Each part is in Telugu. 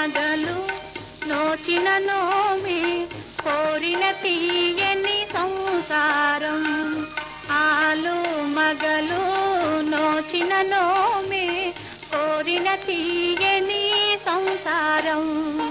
మగలు నోచిన నోమి కోరిన తీయని సంసారం ఆలు మగలు నోచిన నోమి కోరిన తీయని సంసారం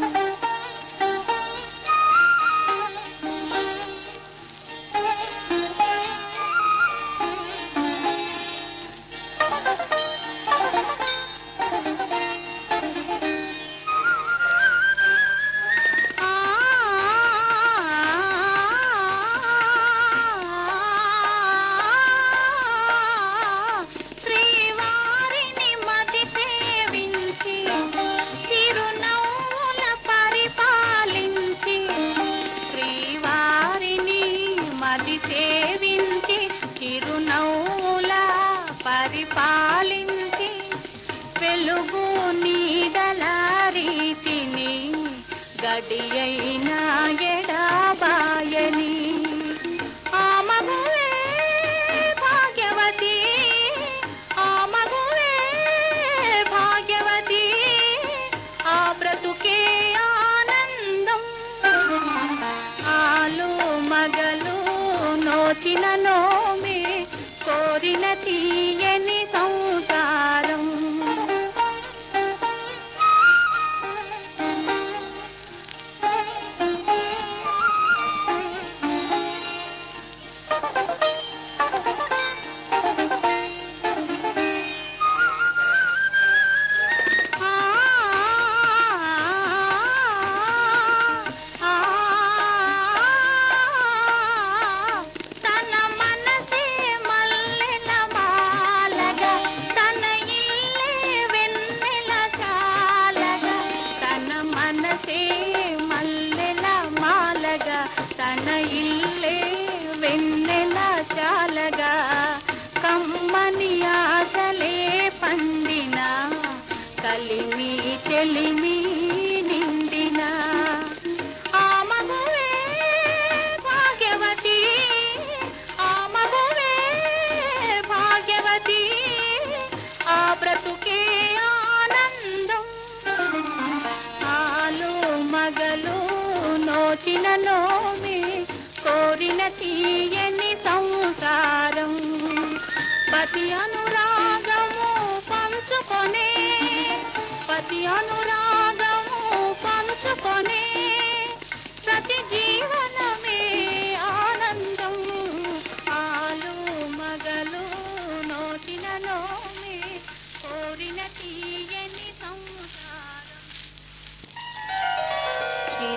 శ్రీవారిని మది సేవించి చిరునవ్వుల పరిపాలించి శ్రీవారిని మది సేవించి చిరునవ్వుల పరిపాలించి వెలుగు నీడల రీతిని గడియైన ఎడబాయని ఆ మగువే భాగ్యవతి ఆ మగువే భాగ్యవతి ఆ బ్రతుకే ఆనందం ఆలు మగలు నోచిన నోమే కోరిన తీయని సంసారం ఆ తన మనసే మల్లెల మాలగా తన ఇల్లే వెన్నెల చాలగా తన మనసే మల్లెల మాలగా తన ఇల్లే వెన్నెల చాలగా కమ్మని ఆశలే పండిన కలిమి చెలిమి నిండిన ఆ మగువే భాగ్యవతి ఆ మగువే భాగ్యవతి ఆ బ్రతుకే ఆనందం ఆలు మగలు నోచిన నోమి కోరిన తీయని సంసారం పతి అనురాగము పంచుకొనే పతి అనురాగ